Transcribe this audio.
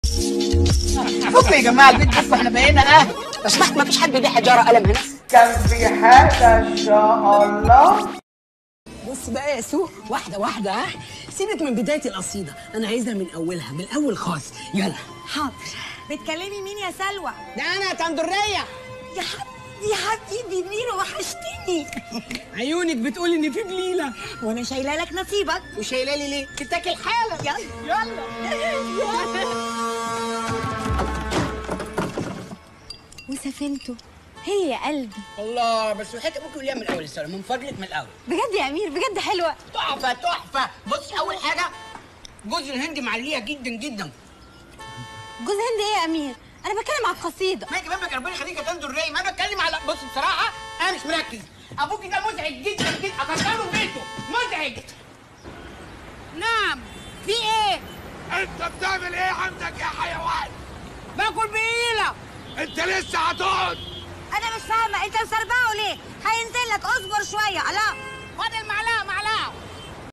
شوفوا يا جماعه البيت بس احنا بقينا اهل لو سمحت ما فيش حد يبيع حجاره قلم هنا كان في حاجه ان شاء الله بص بقى يا سو واحده واحده ها سيبك من بدايه القصيده انا عايزها من اولها من الاول خالص يلا حاضر بتكلمي مين يا سلوى ده انا تندريه يا حبيبي يا حبيبي بليلة وحشتني عيونك بتقول ان في بليله وانا شايله لك نصيبك وشايله لي ليه تتاكل حالا يلا وسفينته هي يا قلبي الله بس وحياتك ممكن يقوليها من الاول السنه من فضلك من الاول بجد يا امير بجد حلوه تحفه تحفه بصي اول حاجه جوز الهند معليه جدا جدا جوز هند ايه يا امير انا بتكلم على القصيده ما كمان بك ربنا يخليك يا تندر راي ما انا بتكلم على بص بصراحه انا مش مركز ابوك ده مزعج جدا جدا اكسره بيته مزعج نعم في ايه انت بتعمل ايه عندك يا حيوان باكل بقيله انت لسه هتقعد انا مش فاهمه انت مسربعه ليه هينزل لك اصبر شويه الله فاضل معاك